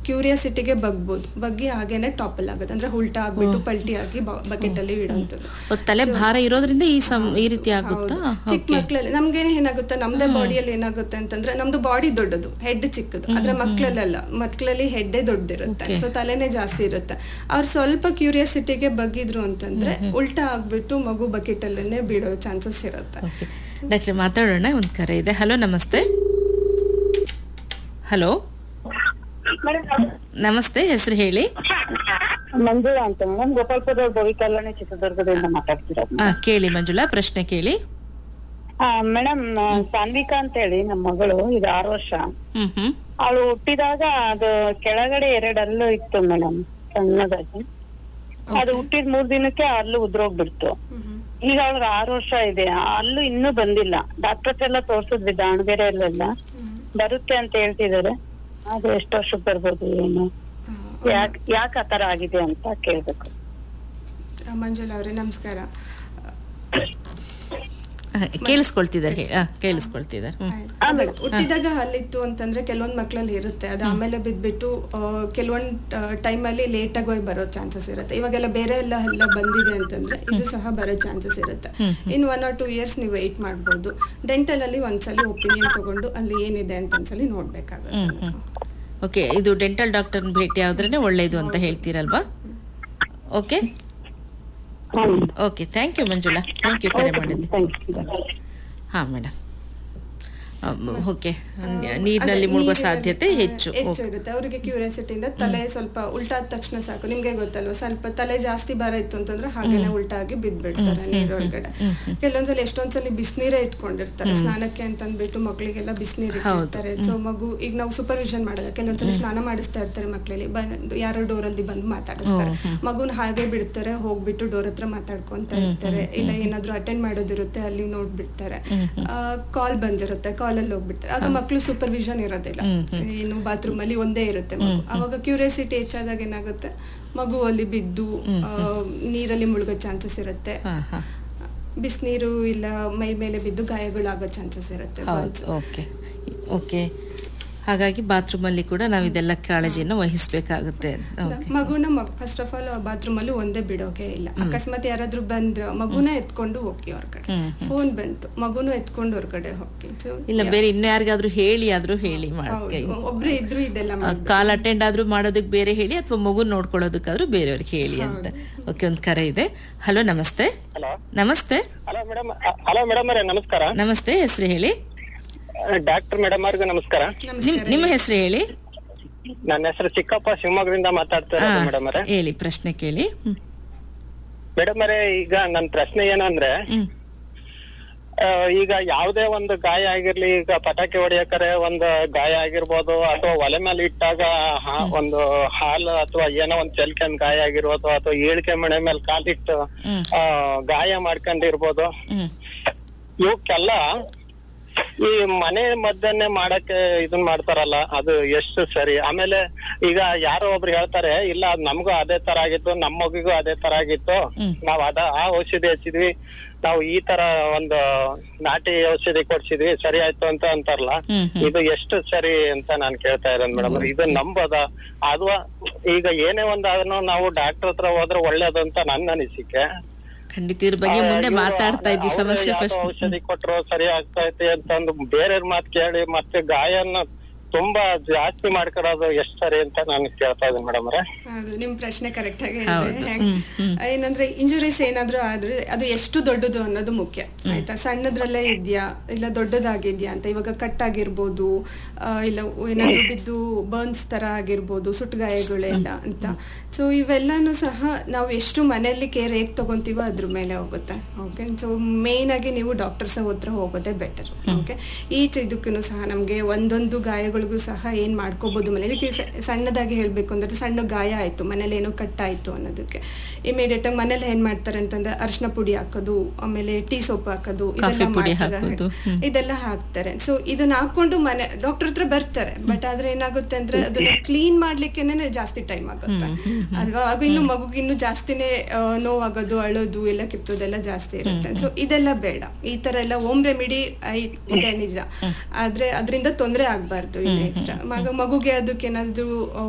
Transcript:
ಕ್ಯೂರಿಯಾಸಿಟಿಗೆ ಬಗ್ಬೋದು ಬಗ್ಗಿ ಹಾಗೇನೆ ಟಾಪಲ್ ಆಗುತ್ತೆ ಅಂದ್ರೆ ಉಲ್ಟಾ ಆಗ್ಬಿಟ್ಟು ಪಲ್ಟಿ ಆಗಿ ಬಕೆಟ್ ಅಲ್ಲಿ ಇಡುವಂಥದ್ದು ಓ, ತಲೆ ಭಾರ ಇರೋದ್ರಿಂದ ಈ ಸಂ ಈ ರೀತಿ ಆಗುತ್ತಾ ಹೌದು. ಚಿಕ್ಕ ಮಕ್ಕಳಲ್ಲಿ ನಮ್ಗೆ ಏನಾಗುತ್ತೆ ನಮ್ದೇ ಬಾಡಿಯಲ್ಲಿ ಏನಾಗುತ್ತೆ ಅಂತಂದ್ರೆ ನಮ್ದು ಬಾಡಿ ದೊಡ್ಡದು ಹೆಡ್ ಚಿಕ್ಕದು ಆದ್ರೆ ಮಕ್ಕಳಲ್ಲೆಲ್ಲ ಮಕ್ಕಳಲ್ಲಿ ಹೆಡ್ಡೇ ದೊಡ್ಡದಿರುತ್ತೆ ಸೊ ತಲೆನೇ ಜಾಸ್ತಿ ಇರುತ್ತೆ ಅವ್ರು ಸ್ವಲ್ಪ ಕ್ಯೂರಿಯಾಸಿಟಿಗೆ ಬಗ್ಗಿದ್ರು ಅಂತಂದ್ರೆ ಉಲ್ಟಾ ಆಗ್ಬಿಟ್ಟು ಮಗು ಬಕೆಟ್ ಅಲ್ಲೇ ಬೀಳೋ ಚಾನ್ಸಸ್ ಇರುತ್ತೆ ಓಕೆ ಡಾಕ್ಟ್ರೆ ಮಾತಾಡೋಣ ಒಂದು ಕರೆ ಇದೆ ಹಲೋ ನಮಸ್ತೆ ಹಲೋ ನಮಸ್ತೆ ಹೆಸರು ಹೇಳಿ ಮಂಜುಳಾ ಅಂತ ಮೇಡಮ್ ಗೋಪಾಲ್ಪುರ ಭವಿ ಕಲ್ಯಾಣಿ ಚಿತ್ರದುರ್ಗದಿಂದ ಮಾತಾಡ್ತಿರೋದು ಆ, ಕೇಳಿ ಮಂಜುಳಾ ಪ್ರಶ್ನೆ ಕೇಳಿ ಮೇಡಮ್ ಸಾನ್ವಿಕಾ ಅಂತ ಹೇಳಿ ನಮ್ಮ ಮಗಳು ಈಗ ಆರು ವರ್ಷ ಹ್ಮ್ ಹ್ಮ್ ಅವಳು ಹುಟ್ಟಿದಾಗ ಅದು ಕೆಳಗಡೆ ಎರಡು ಹಲ್ಲು ಇತ್ತು ಮೇಡಮ್ ಸಣ್ಣದಾಗಿ ಅದು ಹುಟ್ಟಿದ ಮೂರ್ ದಿನಕ್ಕೆ ಆ ಹಲ್ಲು ಉದ್ರೋಗ್ಬಿಡ್ತು ಈಗ ಅವ್ಳಿಗೆ ಆರು ವರ್ಷ ಇದೆ ಆ ಹಲ್ಲು ಇನ್ನೂ ಬಂದಿಲ್ಲ ಡಾಕ್ಟರ್ ಹತ್ರ ಎಲ್ಲ ತೋರ್ಸಿದ್ವಿ ದಾವಣಗೆರೆಯಲ್ಲೆಲ್ಲ ಬರುತ್ತೆ ಅಂತ ಹೇಳ್ತಿದಾರೆ ಅದು ಎಷ್ಟು ವರ್ಷಕ್ಕೆ ಬರ್ಬೋದು ಏನು ಯಾಕ್ ಯಾಕೆ ಆತರ ಆಗಿದೆ ಅಂತ ಕೇಳ್ಬೇಕು ಆ, ಮಂಜುಳಾ ಅವರೇ ನಮಸ್ಕಾರ ಆ, ಕೇಳಿಸ್ಕೊಳ್ತಿದ್ದಾರೆ ಹೇ- ಆ, ಕೇಳಿಸ್ಕೊಳ್ತಿದ್ದಾರೆ ಹ್ಮ್. ಅದು ಹುಟ್ಟಿದಾಗ ಹಲ್ಲಿತ್ತು ಅಂತಂದ್ರೆ ಕೆಲವೊಂದ್ ಮಕ್ಕಳಲ್ಲಿ ಇರುತ್ತೆ ಅದು ಆಮೇಲೆ ಬಿದ್ಬಿಟ್ಟು ಕೆಲವೊಂದ್ ಟೈಮಲ್ಲಿ ಲೇಟ್ ಆಗಿ ಹೋಗಿ ಬರೋ ಚಾನ್ಸಸ್ ಇರುತ್ತೆ ಇವಾಗೆಲ್ಲ ಬೇರೆ ಎಲ್ಲ ಎಲ್ಲ ಬಂದಿದೆ ಅಂತಂದ್ರೆ ಇದು ಸಹ ಬರೋ ಚಾನ್ಸಸ್ ಇರುತ್ತೆ in one or two years ನೀವು ವೆಯ್ಟ್ ಮಾಡ್ಬೋದು ಡೆಂಟಲ್ ಅಲ್ಲಿ ಒಂದ್ಸಲಿ ಒಪಿನಿಯನ್ ತಗೊಂಡು ಅಲ್ಲಿ ಏನಿದೆ ಅಂತ ಒಂದ್ಸಲಿ ನೋಡ್ಬೇಕಾಗುತ್ತೆ ಹ್ಮ್ ಹ್ಮ್ ಓಕೆ ಇದು ಡೆಂಟಲ್ ಡಾಕ್ಟರ್ ಭೇಟಿ ಆದ್ರೇನೆ ಒಳ್ಳೇದು ಅಂತ ಹೇಳ್ತೀರಲ್ವಾ okay hmm okay thank you Manjula thank you ಕರೆ ಮಾಡಿದ್ದೆ ಥ್ಯಾಂಕ್ ಯು ಹಾ ಮೇಡಮ್ ಓಕೆ ನೀರಿನಲ್ಲಿ ಮುಳುಗೋ ಸಾಧ್ಯತೆ ಹೆಚ್ಚು ಹೆಚ್ಚು ಇರುತ್ತೆ ಅವರಿಗೆ ಕ್ಯೂರಿಯಾಸಿಟಿಯಿಂದ ತಲೆ ಸ್ವಲ್ಪ ಉಲ್ಟಾದ ತಕ್ಷಣ ಸಾಕು ನಿಮ್ಗೆ ಗೊತ್ತಲ್ವಾ ಸ್ವಲ್ಪ ತಲೆ ಜಾಸ್ತಿ ಭಾರ ಇತ್ತು ಅಂತಂದ್ರೆ ಹಾಗೇನೆ ಉಲ್ಟಾ ಆಗಿ ಬಿದ್ದ್ಬಿಡ್ತಾರೆ ನೀರೊಳಗಡೆ ಕೆಲವೊಂದ್ಸಲ ಎಷ್ಟೊಂದ್ಸಲಿ ಬಿಸಿನೀರೇ ಇಟ್ಕೊಂಡಿರ್ತಾರೆ ಸ್ನಾನಕ್ಕೆ ಅಂತ ಅಂದ್ಬಿಟ್ಟು ಮಕ್ಕಳಿಗೆಲ್ಲ ಬಿಸಿನೀರು ಇಟ್ಟಿರ್ತಾರೆ ಸೊ ಮಗು ಈಗ ನಾವು ಸೂಪರ್ವಿಷನ್ ಮಾಡೋದು ಕೆಲವೊಂದ್ಸಲಿ ಸ್ನಾನ ಮಾಡಿಸ್ತಾ ಇರ್ತಾರೆ ಮಕ್ಕಳಲ್ಲಿ ಬಂದು ಯಾರೋ ಡೋರಲ್ಲಿ ಬಂದು ಮಾತಾಡಿಸ್ತಾರೆ ಮಗುನ ಹಾಗೆ ಬಿಡ್ತಾರೆ ಹೋಗ್ಬಿಟ್ಟು ಡೋರ್ ಹತ್ರ ಮಾತಾಡ್ಕೊಂತ ಇರ್ತಾರೆ ಇಲ್ಲ ಏನಾದ್ರು ಅಟೆಂಡ್ ಮಾಡೋದಿರುತ್ತೆ ಅಲ್ಲಿ ನೋಡ್ಬಿಡ್ತಾರೆ ಕಾಲ್ ಬಂದಿರುತ್ತೆ ಕಾಲಲ್ಲಿ ಹೋಗ್ಬಿಡ್ತಾರೆ ಆಗ ಮಕ್ಕಳು ಸೂಪರ್ವಿಷನ್ ಇರೋದಿಲ್ಲ ಏನು ಬಾತ್ರೂಮ್ ಅಲ್ಲಿ ಒಂದೇ ಇರುತ್ತೆ ಮಗು ಅವಾಗ ಕ್ಯೂರಿಯಾಸಿಟಿ ಹೆಚ್ಚಾದಾಗ ಏನಾಗುತ್ತೆ ಮಗು ಅಲ್ಲಿ ಬಿದ್ದು ಆ, ನೀರಲ್ಲಿ ಮುಳುಗೋ ಚಾನ್ಸಸ್ ಇರುತ್ತೆ ಹಾ ಹಾ ಬಿಸಿನೀರು ಇಲ್ಲ ಮೈ ಮೇಲೆ ಬಿದ್ದು ಗಾಯಗಳಾಗೋ ಚಾನ್ಸಸ್ ಇರುತ್ತೆ ಹೌದು ಓಕೆ ಓಕೆ ಹಾಗಾಗಿ ಬಾತ್ರೂಮಲ್ಲಿ ಕೂಡ ನಾವು ಇದೆಲ್ಲ ಕಾಳಜಿಯನ್ನು ವಹಿಸಬೇಕಾಗುತ್ತೆ ಓಕೆ ಮಗುನ ಫಸ್ಟ್ ಆಫ್ ಆಲ್ ಬಾತ್ರೂಮ್ ಅಲ್ಲಿ ಒಂದೇ ಬಿಡೋಕೆ ಇಲ್ಲ ಅಕಸ್ಮಾತ್ ಯಾರಾದ್ರೂ ಬಂದ್ರ ಮಗುನ ಎತ್ಕೊಂಡು ಹೋಗಿ ಹೊರಗಡೆ ಫೋನ್ ಬಂತು ಮಗುನು ಎತ್ಕೊಂಡು ಹೊರಗಡೆ ಹೋಗಿ So, ಇಲ್ಲ ಬೇರೆ ಇನ್ನು ಯಾರಿಗಾದ್ರೂ ಹೇಳಿ ಆದ್ರೂ ಹೇಳಿ ಹೌದು. ಮಾಡಿ ಒಬ್ರು ಇದ್ರು ಇದೆಲ್ಲ ಮಾಡ್ಬೇಕು. ಕಾಲ್ ಅಟೆಂಡ್ ಆದ್ರೂ ಮಾಡೋದಕ್ಕೆ ಬೇರೆ ಹೇಳಿ ಅಥವಾ ಮಗು ನೋಡ್ಕೊಳ್ಳೋದಕ್ಕಾದ್ರೂ ಬೇರೆಯವ್ರಿಗೆ ಹೇಳಿ ಅಂತ ಓಕೆ ಒಂದು ಕರೆ ಇದೆ ಹಲೋ ನಮಸ್ತೆ ಹಲೋ ನಮಸ್ತೆ ಹಲೋ ಮೇಡಮ್ ಹಲೋ ಮೇಡಮ್ ಅವರೇ ನಮಸ್ಕಾರ ನಮಸ್ತೆ ಹೆಸರು ಹೇಳಿ ಡಾಕ್ಟರ್ ಮೇಡಮ್ ಅವ್ರಿಗೆ ನಮಸ್ಕಾರ ನಿಮ್ ನಿಮ್ಮ ಹೆಸರು ಹೇಳಿ ನನ್ನ ಹೆಸರು ಚಿಕ್ಕಪ್ಪ ಶಿವಮೊಗ್ಗದಿಂದ ಮಾತಾಡ್ತಾ ಹಾ, ಇರೋದು ಮೇಡಮ್ ಅವರೇ ಹೇಳಿ ಪ್ರಶ್ನೆ ಕೇಳಿ ಹ್ಮ್. ಮೇಡಮ್ ಅವರೇ ಈಗ ನನ್ನ ಪ್ರಶ್ನೆ ಏನು ಅಂದ್ರೆ ಹ್ಮ್ ಆ, ಈಗ ಯಾವುದೇ ಒಂದು ಗಾಯ ಆಗಿರ್ಲಿ ಈಗ ಪಟಾಕಿ ಹೊಡಿಯಕರೆ ಒಂದು ಗಾಯ ಆಗಿರ್ಬೋದು ಅಥವಾ ಒಲೆ ಮೇಲೆ ಇಟ್ಟಾಗ ಹಾ- ಒಂದು ಹಾಲು ಅಥವಾ ಏನೋ ಒಂದ್ ಚೆಲ್ಕೊಂಡ್ ಗಾಯ ಆಗಿರ್ಬೋದು ಅಥವಾ ಏಳಿಕೆ ಮಣೆ ಮೇಲೆ ಕಾಲಿಟ್ಟು ಹ್ಮ್. ಆ, ಗಾಯ ಮಾಡ್ಕೊಂಡಿರ್ಬೋದು ಹ್ಮ್ ಇವಕ್ಕೆಲ್ಲ ಈ ಮನೆ ಮದ್ದನ್ನೇ ಮಾಡಕ್ಕೆ ಇದನ್ ಮಾಡ್ತಾರಲ್ಲ ಅದು ಎಷ್ಟು ಸರಿ ಆಮೇಲೆ ಈಗ ಯಾರೋ ಒಬ್ರು ಹೇಳ್ತಾರೆ ಇಲ್ಲ ಅದ್ ನಮ್ಗೂ ಅದೇ ತರ ಆಗಿತ್ತು ನಮ್ಮ ಮಗುಗೂ ಅದೇ ತರ ಆಗಿತ್ತು ನಾವ್ ಅದ ಆ ಔಷಧಿ ಹಚ್ಚಿದ್ವಿ ನಾವು ಈ ತರ ಒಂದು ನಾಟಿ ಔಷಧಿ ಕೊಡ್ಸಿದ್ವಿ ಸರಿ ಆಯ್ತು ಅಂತ ಅಂತಾರಲ್ಲ ಹ್ಮ್, ಇದು ಎಷ್ಟು ಸರಿ ಅಂತ ನಾನ್ ಕೇಳ್ತಾ ಇರೋದು ಮೇಡಮ್ ಇದು ನಂಬೋದ ಅಥವಾ ಈಗ ಏನೇ ಒಂದಾದ್ರೂ ನಾವು ಡಾಕ್ಟರ್ ಹತ್ರ ಹೋದ್ರೆ ಒಳ್ಳೇದು ಅಂತ ನನ್ನ ಅನಿಸಿಕೆ ಖಂಡಿತ ಇದ್ರ ಬಗ್ಗೆ ಮುಂದೆ ಮಾತಾಡ್ತಾ ಇದ್ವಿ ಅವ್ರು ಸಮಸ್ಯೆ ಯಾವ್ದೋ ಫಸ್ಟ್ ಔಷಧಿ ಕೊಟ್ರು ಸರಿ ಆಗ್ತಾ ಐತಿ ಅಂತಂದು ಬೇರೆಯವ್ರ ಮಾತು ಕೇಳಿ ಮತ್ತೆ ಗಾಯನ ತುಂಬಾ ಜಾಸ್ತಿ ಮಾಡ್ಕೊಳ್ಳೋದು ಎಷ್ಟ್ ಸರಿ ಅಂತ ನಾನು ಕೇಳ್ತಾ ಇದ್ದೀನಿ ಮೇಡಮ್ ಅವ್ರೆ ಹೌದು ನಿಮ್ ಪ್ರಶ್ನೆ ಕರೆಕ್ಟ್ ಆಗಿ ಹೌದು. ಇದೆ ಹೆಂಗ್- ಏನಂದ್ರೆ ಇಂಜುರೀಸ್ ಏನಾದ್ರೂ ಆದ್ರೆ ಅದು ಎಷ್ಟು ದೊಡ್ಡದು ಅನ್ನೋದು ಮುಖ್ಯ ಆಯ್ತಾ ಸಣ್ಣದ್ರಲ್ಲೇ ಇದ್ಯಾ ಇಲ್ಲ ದೊಡ್ಡದಾಗಿದ್ಯಾ ಅಂತ ಇವಾಗ ಕಟ್ ಆಗಿರ್ಬೋದು ಆ, ಇಲ್ಲ ಏನಾದ್ರೂ ಬಿದ್ದು ಬರ್ನ್ಸ್ ತರ ಆಗಿರ್ಬೋದು ಸುಟ್ಟಗಾಯಗಳೆಲ್ಲ ಅಂತ ಸೊ ಇವೆಲ್ಲಾನು ಸಹ ನಾವು ಎಷ್ಟು ಮನೆಯಲ್ಲಿ ಕೇರ್ ಹೇಗ್ ತಗೊಂತೀವೋ ಅದ್ರ ಮೇಲೆ ಹೋಗುತ್ತೆ ಓಕೆ ಸೊ ಮೇನ್ ಆಗಿ ನೀವು ಡಾಕ್ಟರ್ಸ್ ಹತ್ರ ಹೋಗೋದೇ ಬೆಟರ್ ಓಕೆ ಈಚ್ ಇದಕ್ಕೂ ಸಹ ನಮಗೆ ಒಂದೊಂದು ಗಾಯಗಳಿಗೂ ಸಹ ಏನ್ ಮಾಡ್ಕೋಬಹುದು ಮನೇಲಿ ಇದಕ್ಕೆ ಸ- ಸಣ್ಣದಾಗಿ ಹೇಳ್ಬೇಕು ಅಂದ್ರೆ ಸಣ್ಣ ಗಾಯ ಆಯ್ತು ಮನೇಲಿ ಏನೋ ಕಟ್ಟಾಯ್ತು ಅನ್ನೋದಕ್ಕೆ ಇಮಿಡಿಯೇಟ್ ಆಗಿ ಮನೇಲಿ ಏನ್ ಮಾಡ್ತಾರೆ ಅಂತಂದ್ರೆ ಅರ್ಶಿನ ಪುಡಿ ಹಾಕೋದು ಆಮೇಲೆ ಟೀ ಸೋಪ್ ಹಾಕೋದು ಇದೆಲ್ಲ ಕಾಫಿ ಪುಡಿ ಮಾಡ್ತಾರೆ. ಹಾಕೋದು, ಹ್ಮ್. ಇದೆಲ್ಲ ಹಾಕ್ತಾರೆ ಸೊ ಇದನ್ನ ಹಾಕೊಂಡು ಮನೆ ಡಾಕ್ಟರ್ ಹತ್ರ ಬರ್ತಾರೆ ಬಟ್ ಆದ್ರೆ ಏನಾಗುತ್ತೆ ಅಂದ್ರೆ ಅದನ್ನ ಕ್ಲೀನ್ ಮಾಡ್ಲಿಕ್ಕೆನೆ ಜಾಸ್ತಿ ಟೈಮ್ ಆಗುತ್ತೆ ಅಲ್ವಾ ಆಗ ಇನ್ನು ಮಗುಗೆ ಇನ್ನು ಜಾಸ್ತಿನೇ ಆ, ನೋವಾಗೋದು ಅಳೋದು ಎಲ್ಲ ಕಿತ್ತೋದೆಲ್ಲ ಜಾಸ್ತಿ ಇರುತ್ತೆ ಸೊ ಇದೆಲ್ಲ ಬೇಡ ಈ ತರ ಎಲ್ಲ ಹೋಮ್ ರೆಮಿಡಿ ಇದೆ ನಿಜ ಆದ್ರೆ ಅದರಿಂದ ತೊಂದರೆ ಆಗ್ಬಾರ್ದು ಎಕ್ಸ್ಟ್ರಾ ಮಗ ಮಗುಗೆ ಅದಕ್ಕೆ ಏನಾದ್ರು